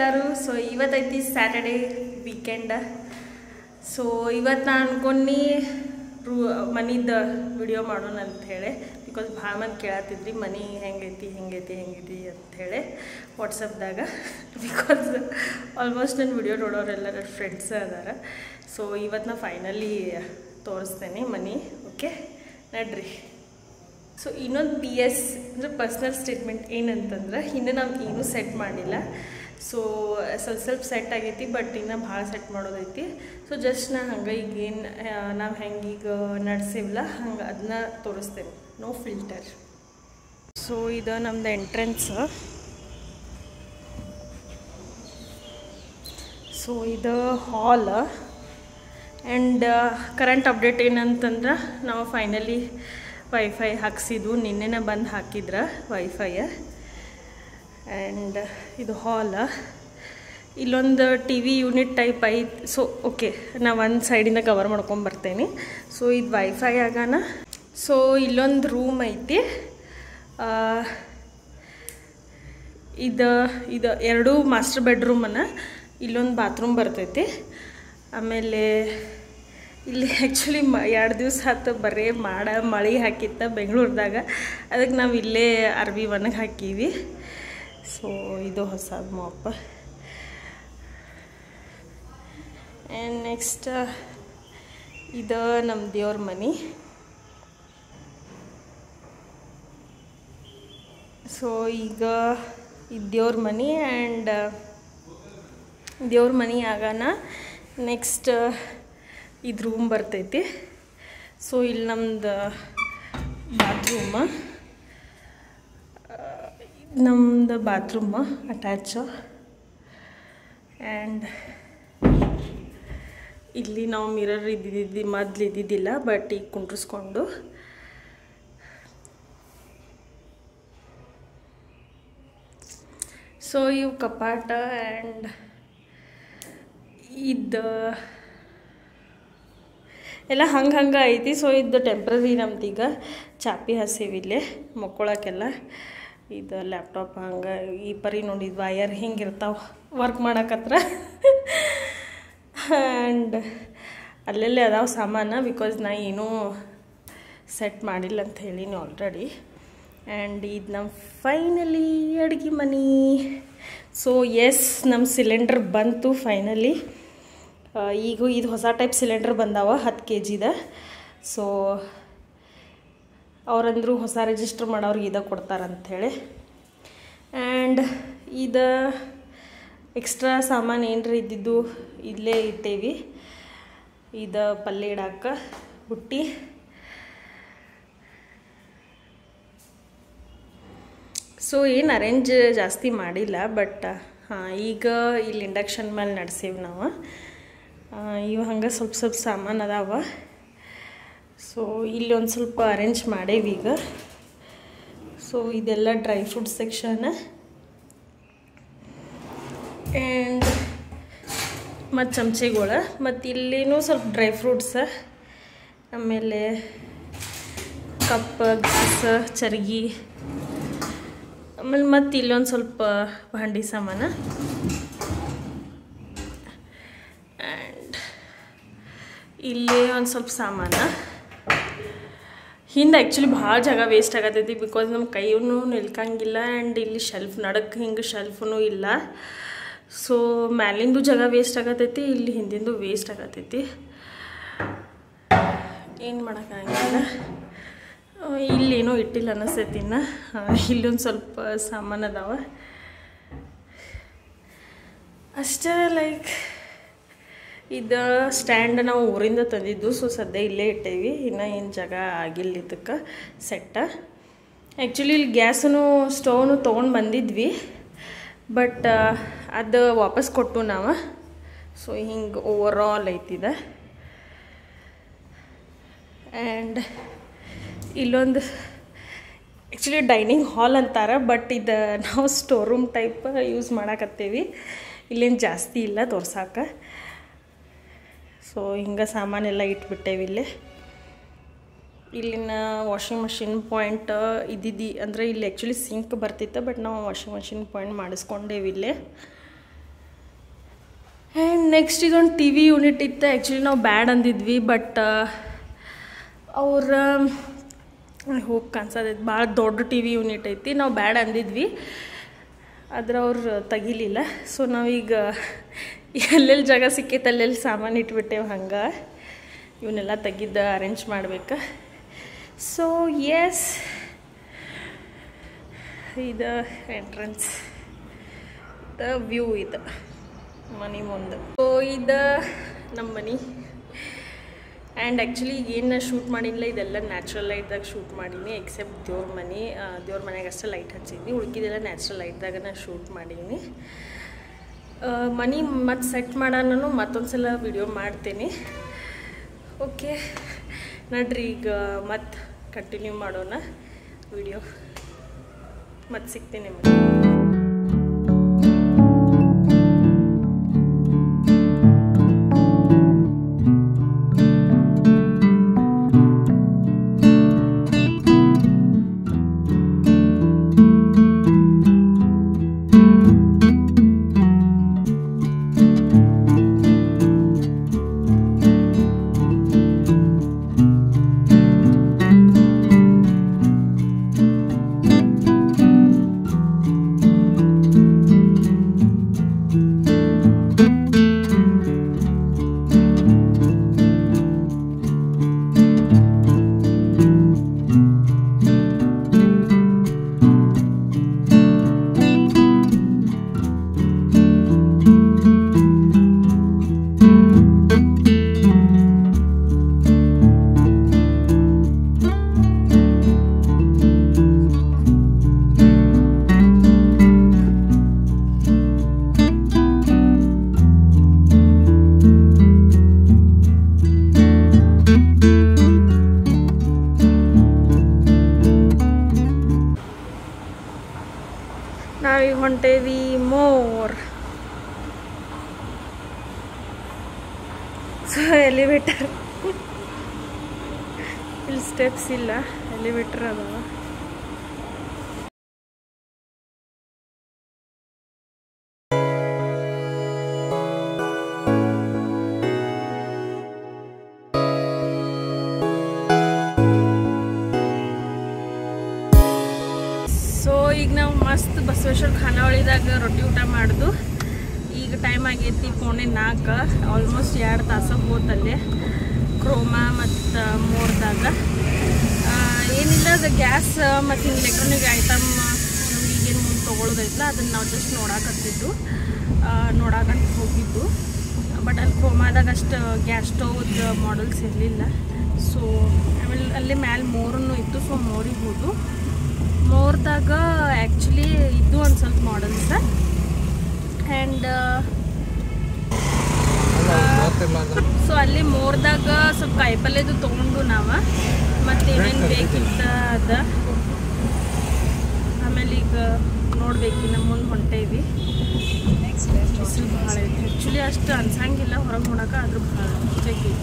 ಎಲ್ಲರೂ ಸೊ ಇವತ್ತೈತಿ Saturday weekend so ಇವತ್ತು ನಾನು ಅನ್ಕೊಂಡು ರೂ ಮನಿದ ವಿಡಿಯೋ ಮಾಡೋಣ ಅಂತ ಹೇಳಿ ಬಿಕಾಸ್ ಭಾಳ ಮಂದಿ ಕೇಳತ್ತಿದ್ರಿ ಮನಿ ಹೆಂಗೈತಿ ಹೆಂಗೈತಿ ಹೆಂಗೈತಿ ಅಂಥೇಳಿ ವಾಟ್ಸಪ್ದಾಗ ಬಿಕಾಸ್ ಆಲ್ಮೋಸ್ಟ್ ನನ್ನ ವಿಡಿಯೋ ನೋಡೋರೆಲ್ಲ ನನ್ನ ಫ್ರೆಂಡ್ಸ್ ಅದಾರ ಸೊ ಇವತ್ತು ನಾ ಫೈನಲಿ ತೋರಿಸ್ತೇನೆ ಮನಿ ಓಕೆ ನಡ್ರಿ ಸೊ ಇನ್ನೊಂದು ಪಿ ಎಸ್ ಅಂದರೆ ಪರ್ಸ್ನಲ್ ಸ್ಟೇಟ್ಮೆಂಟ್ ಏನಂತಂದ್ರೆ ಇನ್ನು ನಾವು ಏನೂ ಸೆಟ್ ಮಾಡಿಲ್ಲ ಸೊ ಸ್ವಲ್ಪ ಸ್ವಲ್ಪ ಸೆಟ್ ಆಗೈತಿ ಬಟ್ ಇನ್ನು ಭಾಳ ಸೆಟ್ ಮಾಡೋದೈತಿ ಸೊ ಜಸ್ಟ್ ನಾ ಹಂಗೆ ಈಗ ಏನು ನಾವು ಹೆಂಗೆ ಈಗ ನಡೆಸಿವಲ್ಲ ಹಂಗೆ ಅದನ್ನ ತೋರಿಸ್ತೇನೆ ನೋ ಫಿಲ್ಟರ್ ಸೊ ಇದು ನಮ್ದು ಎಂಟ್ರೆನ್ಸ್ ಸೊ ಇದು ಹಾಲ್ ಆ್ಯಂಡ್ ಕರೆಂಟ್ ಅಪ್ಡೇಟ್ ಏನಂತಂದ್ರೆ ನಾವು ಫೈನಲಿ ವೈಫೈ ಹಾಕ್ಸಿದ್ವು ನಿನ್ನೆನೇ ಬಂದು ಹಾಕಿದ್ರ ವೈಫೈ ಆ್ಯಂಡ್ ಇದು ಹಾಲ್ ಇಲ್ಲೊಂದು ಟಿ ವಿ ಯೂನಿಟ್ ಟೈಪ್ ಐತಿ ಸೊ ಓಕೆ ನಾ ಒಂದು ಸೈಡಿಂದ ಕವರ್ ಮಾಡ್ಕೊಂಡು ಬರ್ತೇನೆ ಸೊ ಇದು ವೈಫೈ ಆಗಾನ ಸೊ ಇಲ್ಲೊಂದು ರೂಮ್ ಐತಿ ಇದು ಇದು ಎರಡು ಮಾಸ್ಟರ್ ಬೆಡ್ರೂಮನ್ನು ಇಲ್ಲೊಂದು ಬಾತ್ರೂಮ್ ಬರ್ತೈತಿ ಆಮೇಲೆ ಇಲ್ಲಿ ಆ್ಯಕ್ಚುಲಿ ಮ ಎರಡು ದಿವಸ ಹತ್ತು ಬರೀ ಮಾಡ ಮಳೆ ಹಾಕಿತ್ತ ಬೆಂಗಳೂರದಾಗ ಅದಕ್ಕೆ ನಾವು ಇಲ್ಲೇ ಅರ್ವಿ ಒಣಗಿ ಹಾಕೀವಿ ಸೊ ಇದು ಹೊಸದು ಮಾಪ ಆ್ಯಂಡ್ ನೆಕ್ಸ್ಟ್ ಇದು ನಮ್ಮ ದೇವ್ರ ಮನೆ ಸೊ ಈಗ ಇದು ದೇವ್ರ ಮನೆ ಆ್ಯಂಡ್ ದೇವ್ರ ಮನೆ ಆಗಾನ ನೆಕ್ಸ್ಟ್ ಇದು ರೂಮ್ ಬರ್ತೈತಿ ಸೊ ಇಲ್ಲಿ ನಮ್ದು ಬಾತ್ರೂಮ ನಮ್ದು ಬಾತ್ರೂಮ ಅಟ್ಯಾಚ್ ಆ್ಯಂಡ್ ಇಲ್ಲಿ ನಾವು ಮಿರರ್ ಇದ್ದಿದ್ದು ಮೊದ್ಲು ಇದ್ದಿದ್ದಿಲ್ಲ ಬಟ್ ಈಗ ಕುಂಡ್ರಿಸ್ಕೊಂಡು ಸೊ ಇವು ಕಪಾಟ ಆ್ಯಂಡ್ ಇದು ಎಲ್ಲ ಹಂಗೆ ಹಂಗೆ ಐತಿ ಸೊ ಇದು ಟೆಂಪ್ರರಿ ನಮ್ದೀಗ ಚಾಪಿ ಹಸಿವಿ ಇಲ್ಲೇ ಮಕ್ಕೊಳಕ್ಕೆಲ್ಲ ಇದು ಲ್ಯಾಪ್ಟಾಪ್ ಹಂಗೆ ಈ ಪರಿ ನೋಡಿದ ವಯರ್ ಹಿಂಗೆ ಇರ್ತಾವೆ ವರ್ಕ್ ಮಾಡಕತ್ರ ಆ್ಯಂಡ್ ಅಲ್ಲೆಲ್ಲೇ ಅದಾವ ಸಾಮಾನು ಬಿಕಾಸ್ ನಾ ಏನೂ ಸೆಟ್ ಮಾಡಿಲ್ಲ ಅಂತ ಹೇಳೀನಿ ಆಲ್ರೆಡಿ ಆ್ಯಂಡ್ ಇದು ನಮ್ಮ ಫೈನಲಿ ಅಡುಗೆ ಮನೆ ಸೊ ಎಸ್ ನಮ್ಮ ಸಿಲಿಂಡರ್ ಬಂತು ಫೈನಲಿ ಈಗ ಇದು ಹೊಸ ಟೈಪ್ ಸಿಲಿಂಡರ್ ಬಂದಾವ ಹತ್ತು ಕೆ ಜಿದ ಸೊ ಅವ್ರಂದ್ರು ಹೊಸ ರಿಜಿಸ್ಟರ್ ಮಾಡೋರಿಗೆ ಇದು ಕೊಡ್ತಾರಂಥೇಳಿ ಆ್ಯಂಡ್ ಇದು ಎಕ್ಸ್ಟ್ರಾ ಸಾಮಾನು ಏನರ ಇದ್ದಿದ್ದು ಇಲ್ಲೇ ಇಟ್ಟೇವಿ ಇದು ಪಲ್ಯ ಇಡಾಕ ಬುಟ್ಟಿ ಸೊ ಏನು ಅರೇಂಜ್ ಜಾಸ್ತಿ ಮಾಡಿಲ್ಲ ಬಟ್ ಹಾಂ ಈಗ ಇಲ್ಲಿ ಇಂಡಕ್ಷನ್ ಮೇಲೆ ನಡೆಸೀವಿ ನಾವು ಇವು ಹಂಗೆ ಸ್ವಲ್ಪ ಸ್ವಲ್ಪ ಸಾಮಾನು ಅದಾವ ಸೊ ಇಲ್ಲಿ ಒಂದು ಸ್ವಲ್ಪ ಅರೇಂಜ್ ಮಾಡೇವಿ ಈಗ ಸೊ ಇದೆಲ್ಲ ಡ್ರೈ ಫ್ರೂಟ್ ಸೆಕ್ಷನ್ ಆ್ಯಂಡ್ ಮತ್ತು ಚಮಚೆಗಳು ಮತ್ತು ಇಲ್ಲಿನೂ ಸ್ವಲ್ಪ ಡ್ರೈ ಫ್ರೂಟ್ಸ ಆಮೇಲೆ ಕಪ್ ಗ್ಲಾಸ್ ಚರ್ಗಿ ಆಮೇಲೆ ಮತ್ತು ಇಲ್ಲೊಂದು ಸ್ವಲ್ಪ ಭಾಂಡಿ ಸಾಮಾನು ಆ್ಯಂಡ್ ಇಲ್ಲಿ ಒಂದು ಸ್ವಲ್ಪ ಸಾಮಾನು ಹಿಂದೆ ಆ್ಯಕ್ಚುಲಿ ಭಾಳ ಜಾಗ ವೇಸ್ಟ್ ಆಗತೈತಿ ಬಿಕಾಸ್ ನಮ್ಮ ಕೈಯೂ ನಿಲ್ಕಂಗಿಲ್ಲ ಆ್ಯಂಡ್ ಇಲ್ಲಿ ಶೆಲ್ಫ್ ನಡಕ್ಕೆ ಹಿಂಗೆ ಶೆಲ್ಫೂ ಇಲ್ಲ ಸೊ ಮ್ಯಾಲಿಂದು ಜಾಗ ವೇಸ್ಟ್ ಆಗತೈತಿ ಇಲ್ಲಿ ಹಿಂದಿಂದು ವೇಸ್ಟ್ ಆಗತೈತಿ ಏನು ಮಾಡೋಕ್ಕಾಗಿಲ್ಲ ಇಲ್ಲೇನೋ ಇಟ್ಟಿಲ್ಲ ಅನ್ನಿಸ್ತೈತಿ ಇನ್ನು ಇಲ್ಲೊಂದು ಸ್ವಲ್ಪ ಸಾಮಾನು ಅದಾವ ಅಷ್ಟೇ ಲೈಕ್ ಇದು ಸ್ಟ್ಯಾಂಡ್ ನಾವು ಊರಿಂದ ತಂದಿದ್ದು ಸೊ ಸದ್ಯ ಇಲ್ಲೇ ಇಟ್ಟೇವಿ ಇನ್ನು ಏನು ಜಾಗ ಆಗಿಲ್ಲ ಇದಕ್ಕೆ ಸೆಟ್ಟ ಆ್ಯಕ್ಚುಲಿ ಇಲ್ಲಿ ಗ್ಯಾಸನು ಸ್ಟವ್ನು ತೊಗೊಂಡು ಬಂದಿದ್ವಿ ಬಟ್ ಅದು ವಾಪಸ್ ಕೊಟ್ಟು ನಾವು ಸೊ ಹಿಂಗೆ ಓವರ್ ಆಲ್ ಐತಿದೆ ಆ್ಯಂಡ್ ಇಲ್ಲೊಂದು ಆ್ಯಕ್ಚುಲಿ ಡೈನಿಂಗ್ ಹಾಲ್ ಅಂತಾರೆ ಬಟ್ ಇದು ನಾವು ಸ್ಟೋರ್ ರೂಮ್ ಟೈಪ್ ಯೂಸ್ ಮಾಡಕತ್ತೇವಿ ಇಲ್ಲೇನು ಜಾಸ್ತಿ ಇಲ್ಲ ತೋರ್ಸಾಕ ಸೊ ಹಿಂಗೆ ಸಾಮಾನೆಲ್ಲ ಇಟ್ಬಿಟ್ಟೇವಿ ಇಲ್ಲೇ ಇಲ್ಲಿನ ವಾಷಿಂಗ್ ಮಷಿನ್ ಪಾಯಿಂಟ್ ಇದ್ದಿದ್ದು ಅಂದರೆ ಇಲ್ಲಿ ಆ್ಯಕ್ಚುಲಿ ಸಿಂಕ್ ಬರ್ತಿತ್ತು ಬಟ್ ನಾವು ವಾಷಿಂಗ್ ಮಷಿನ್ ಪಾಯಿಂಟ್ ಮಾಡಿಸ್ಕೊಂಡೇವಿ ಇಲ್ಲೇ ಆ್ಯಂಡ್ ನೆಕ್ಸ್ಟ್ ಇದೊಂದು ಟಿ ವಿ ಯೂನಿಟ್ ಇತ್ತು ಆ್ಯಕ್ಚುಲಿ ನಾವು ಬ್ಯಾಡ್ ಅಂದಿದ್ವಿ ಬಟ್ ಅವ್ರ ಐ ಹೋಪ್ ಕಾಣಿಸೋದೈತೆ ಭಾಳ ದೊಡ್ಡ ಟಿ ವಿ ಯೂನಿಟ್ ಐತಿ ನಾವು ಬ್ಯಾಡ್ ಅಂದಿದ್ವಿ ಆದ್ರೆ ಅವ್ರು ತೆಗಿಲಿಲ್ಲ ಸೊ ನಾವೀಗ ಎಲ್ಲೆಲ್ಲಿ ಜಾಗ ಸಿಕ್ಕೈತೆ ಅಲ್ಲೆಲ್ಲಿ ಸಾಮಾನು ಇಟ್ಬಿಟ್ಟೇವು ಹಂಗೆ ಇವನ್ನೆಲ್ಲ ತೆಗಿದ್ದ ಅರೇಂಜ್ ಮಾಡ್ಬೇಕು ಸೊ ಎಸ್ ಇದು ಎಂಟ್ರೆನ್ಸ್ ದ ವ್ಯೂ ಇದು ಮನೆ ಮುಂದೆ ಸೊ ಇದು ನಮ್ಮ ಮನೆ ಆ್ಯಂಡ್ ಆ್ಯಕ್ಚುಲಿ ಏನು ಶೂಟ್ ಮಾಡಿಲ್ಲ ಇದೆಲ್ಲ ನ್ಯಾಚುರಲ್ ಲೈಟ್ದಾಗ ಶೂಟ್ ಮಾಡೀನಿ ಎಕ್ಸೆಪ್ಟ್ ದೇವ್ರ ಮನೆ ದೇವ್ರ ಮನೆಗೆ ಅಷ್ಟೇ ಲೈಟ್ ಹಚ್ಚಿದ್ನಿ ಉಳ್ಕಿದೆಲ್ಲ ನ್ಯಾಚುರಲ್ ಲೈಟ್ದಾಗ ನಾನು ಶೂಟ್ ಮಾಡೀನಿ ಮನಿ ಮತ್ತು ಸೆಟ್ ಮಾಡೋಣ ಮತ್ತೊಂದು ಸಲ ವಿಡಿಯೋ ಮಾಡ್ತೀನಿ ಓಕೆ ನಡ್ರಿ ಈಗ ಮತ್ತೆ ಕಂಟಿನ್ಯೂ ಮಾಡೋಣ ವಿಡಿಯೋ ಮತ್ತೆ ಸಿಗ್ತೀನಿ ನಿಮಗೆ ನಾವೀಗ ಹೊಂಟೇವಿ ಮೋರ್ ಸೊ ಎಲಿವೇಟರ್ ಇಲ್ಲಿ ಸ್ಟೆಪ್ಸ್ ಇಲ್ಲ ಎಲಿವೇಟರ್ ಅದಾವ ಸೊ ಈಗ ನಾವು ಮಸ್ತ್ ಬಸವೇಶ್ವರ ಖಾನಾವಳಿದಾಗ ರೊಟ್ಟಿ ಊಟ ಮಾಡ್ದು ಈಗ ಟೈಮ್ ಆಗೈತಿ ಪೋಣೆ ನಾಲ್ಕು ಆಲ್ಮೋಸ್ಟ್ ಎರಡು ತಾಸು ಹೋತಲ್ಲೇ ಕ್ರೋಮಾ ಮತ್ತು ಮೋರ್ದಾಗ ಆ, ಏನಿಲ್ಲ ಅದು ಗ್ಯಾಸ್ ಮತ್ತು ಹಿಂಗೆ ಎಲೆಕ್ಟ್ರಾನಿಕ್ ಐಟಮ್ ನಮ್ಗೆ ಈಗೇನು ಮುಂದೆ ತೊಗೊಳೋದೈತಲ್ಲ ಅದನ್ನು ನಾವು ಜಸ್ಟ್ ನೋಡಾಕತ್ತಿದ್ದು ನೋಡಾಕಂತ ಹೋಗಿದ್ದು ಬಟ್ ಅಲ್ಲಿ ಕ್ರೋಮಾದಾಗ ಅಷ್ಟು ಗ್ಯಾಸ್ ಸ್ಟವ್ದ ಮಾಡಲ್ಸ್ ಇರಲಿಲ್ಲ ಸೊ ಆಮೇಲೆ ಅಲ್ಲಿ ಮ್ಯಾಲೆ ಮೋರನ್ನು ಇತ್ತು ಸೊ ಮೋರಿಗೆ ಹೋದು ಮೋರ್ದಾಗ ಆ್ಯಕ್ಚುಲಿ ಇದು ಒಂದು ಸ್ವಲ್ಪ ಮಾಡಲ್ಸ್ ಆ್ಯಂಡ್ ಸೊ ಅಲ್ಲಿ ಮೋರ್ದಾಗ ಸ್ವಲ್ಪ ಕಾಯಿಪಲ್ಯದು ತೊಗೊಂಡು ನಾವು ಮತ್ತು ಏನೇನು ಬೇಕಿತ್ತ ಅದ ಆಮೇಲೆ ಈಗ ನೋಡ್ಬೇಕು ನಮ್ಮ ಮುಂದೆ ಹೊಂಟೇವಿ ಬಿಸಿಲು ಭಾಳ ಐತಿ ಆ್ಯಕ್ಚುಲಿ ಅಷ್ಟು ಅನ್ಸಂಗಿಲ್ಲ ಹೊರಗೆ ನೋಡಕ್ಕೆ ಆದ್ರೂ ಭಾಳ ಐತಿ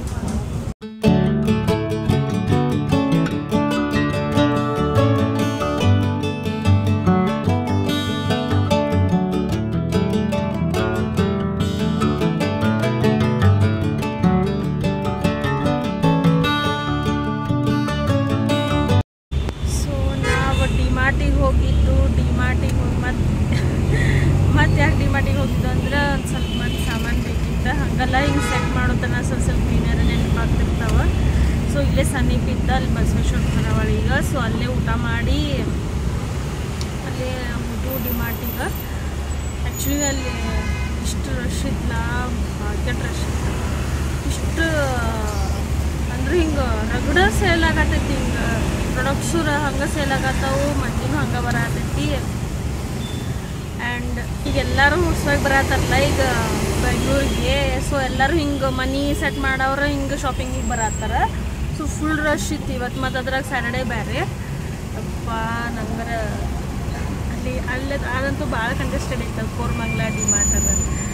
ಸೊ ನಾವು ಡಿಮಾರ್ಟಿಗೆ ಹೋಗಿದ್ದು ಡಿಮಾರ್ಟಿಗೆ ಹೋಗಿ ಮತ್ತೆ ಮತ್ತೆ ಯಾಕೆ ಡಿಮಾರ್ಟಿಗೆ ಹೋಗಿದ್ದು ಅಂದ್ರೆ ಒಂದು ಸ್ವಲ್ಪ ಮತ್ತೆ ಸಾಮಾನು ಬೇಕಿತ್ತು ಹಂಗಲ್ಲ ಹಿಂಗೆ ಸೆಟ್ ಮಾಡೋತನ ಸ್ವಲ್ಪ ಸ್ವಲ್ಪ ಏನಾರ ನೆನಪಾಗ್ತಿರ್ತಾವ ಸೊ ಇಲ್ಲೇ ಸಮೀಪ ಇದ್ದ ಅಲ್ಲಿ ಬಸವೇಶ್ವರ ಖಾನಾವಳಿಗೆ ಸೊ ಅಲ್ಲೇ ಊಟ ಮಾಡಿ ಅಲ್ಲೇ ಹೋದು ಡಿಮಾರ್ಟಿಗೆ ಆ್ಯಕ್ಚುಲಿ ಅಲ್ಲಿ ಇಷ್ಟು ರಶ್ ಇತ್ತಲ್ಲ ಭಾಗ್ಯ ರಶ್ ಇತ್ತು ಇಷ್ಟು ಅಂದ್ರೆ ಹಿಂಗೆ ರಗಡ ಸೇಲ್ ಆಗತೈತಿ ಹಿಂಗೆ ಪ್ರಾಡಕ್ಟ್ಸು ಹಂಗೆ ಸೇಲ್ ಆಗತ್ತಾವು ಮಂದಿನೂ ಹಂಗೆ ಬರತೈತಿ ಆ್ಯಂಡ್ ಈಗ ಎಲ್ಲರೂ ಹೊಸ್ದಾಗಿ ಬರತ್ತಾರಲ್ಲ ಈಗ ಬೆಂಗಳೂರಿಗೆ ಸೊ ಎಲ್ಲರೂ ಹಿಂಗೆ ಮನಿ ಸೆಟ್ ಮಾಡೋರು ಹಿಂಗೆ ಶಾಪಿಂಗಿಗೆ ಬರತ್ತಾರ ಸೊ ಫುಲ್ ರಶ್ ಇತ್ತು ಇವತ್ತು ಮತ್ತು ಅದ್ರಾಗ ಸ್ಯಾಟರ್ಡೇ ಬೇರೆ ಅಪ್ಪ ನಂಗರ ಅಲ್ಲಿ ಅಲ್ಲಿ ಅದಂತೂ ಭಾಳ ಕಂಟೆಸ್ಟೆಡ್ ಐತೆ ಕೋರ್ಮಂಗ್ಲ ಡಿಮಾರ್ಟ್ ಅದ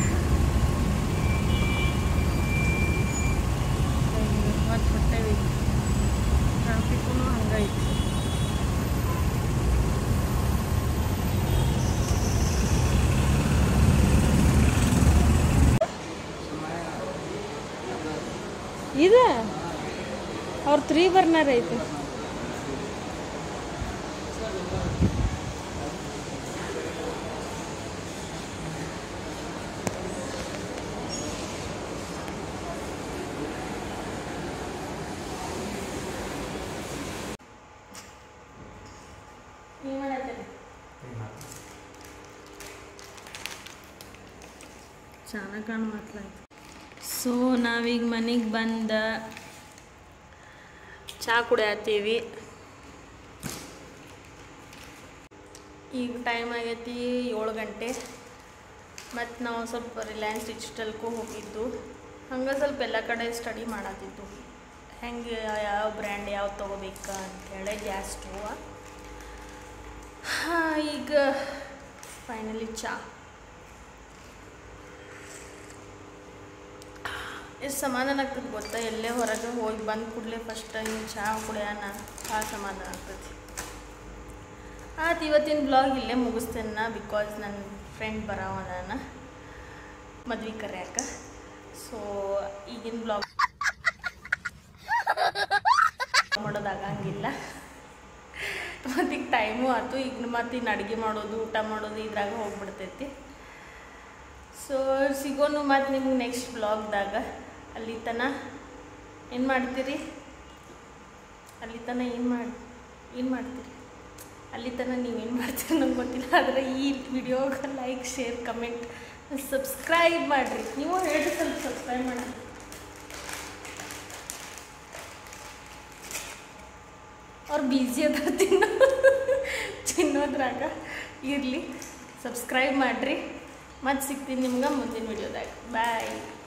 ಮತ್ತು ಹೊಟ್ಟೆವಿ ಟ್ರಾಫಿಕ್ಕೂ ಹಂಗೈತಿ ಇದು ಅವ್ರ ತ್ರೀ ಬರ್ನರ್ ಐತಿ ಚೆನ್ನಾಗಿ ಕಾಣ್ ಮಾತಾಯ್ತು ಸೊ ನಾವೀಗ ಮನೆಗೆ ಬಂದ ಚಹಾ ಕುಡಿಯತ್ತೀವಿ ಈಗ ಟೈಮ್ ಆಗೈತಿ ಏಳು ಗಂಟೆ ಮತ್ತು ನಾವು ಸ್ವಲ್ಪ ರಿಲಯನ್ಸ್ ಡಿಜಿಟಲ್ಗೂ ಹೋಗಿದ್ದು ಹಂಗೆ ಸ್ವಲ್ಪ ಎಲ್ಲ ಕಡೆ ಸ್ಟಡಿ ಮಾಡತ್ತಿದ್ದು ಹೆಂಗೆ ಯಾವ ಬ್ರ್ಯಾಂಡ್ ಯಾವ್ದು ತೊಗೋಬೇಕು ಅಂಥೇಳಿ ಗ್ಯಾಸ್ ಸ್ಟೋವ ಹಾಂ ಈಗ ಫೈನಲಿ ಚಹಾ ಎಷ್ಟು ಸಮಾಧಾನ ಆಗ್ತದೆ ಗೊತ್ತಾ ಎಲ್ಲೇ ಹೊರಗೆ ಹೋಗಿ ಬಂದ ಕೂಡಲೇ ಫಸ್ಟ್ ಹಿಂಗೆ ಚಹಾ ಕುಡಿಯೋಣ ಭಾಳ ಸಮಾಧಾನ ಆಗ್ತದೆ ಆಯ್ತು ಇವತ್ತಿನ ಬ್ಲಾಗ್ ಇಲ್ಲೇ ಮುಗಿಸ್ತೇನೆ ನಾ ಬಿಕಾಸ್ ನನ್ನ ಫ್ರೆಂಡ್ ಬರೋವನ ಮದ್ವೆ ಕರೆಯಾಕ ಸೊ ಈಗಿನ ಬ್ಲಾಗ್ ಮಾಡೋದಾಗಂಗಿಲ್ಲ ಮತ್ತೀಗ ಟೈಮು ಆಯ್ತು ಈಗ ಮತ್ತೆ ಇನ್ನು ಅಡುಗೆ ಮಾಡೋದು ಊಟ ಮಾಡೋದು ಇದ್ರಾಗ ಹೋಗ್ಬಿಡ್ತೈತಿ ಸೊ ಸಿಗೋನು ಮತ್ತು ನಿಮ್ಗೆ ನೆಕ್ಸ್ಟ್ ಬ್ಲಾಗ್ದಾಗ ಅಲ್ಲಿ ತನ ಏನು ಮಾಡ್ತೀರಿ ಅಲ್ಲಿ ತನ ಏನು ಮಾಡಿ ಏನು ಮಾಡ್ತೀರಿ ಅಲ್ಲಿ ತನಕ ನೀವೇನು ಮಾಡ್ತೀರಿ ನಂಗೆ ಗೊತ್ತಿಲ್ಲ ಆದರೆ ಈ ವಿಡಿಯೋಗೆ ಲೈಕ್ ಶೇರ್ ಕಮೆಂಟ್ ಸಬ್ಸ್ಕ್ರೈಬ್ ಮಾಡಿರಿ ನೀವು ಹೇಳಿ ಸ್ವಲ್ಪ ಸಬ್ಸ್ಕ್ರೈಬ್ ಮಾಡಿ ಅವ್ರು ಬ್ಯುಸಿ ಅದಾರ ತಿನ್ನೋ ತಿನ್ನೋದ್ರಾಗ ಇರಲಿ ಸಬ್ಸ್ಕ್ರೈಬ್ ಮಾಡಿರಿ ಮತ್ತೆ ಸಿಗ್ತೀನಿ ನಿಮ್ಗೆ ಮುಂದಿನ ವಿಡಿಯೋದಾಗ ಬಾಯ್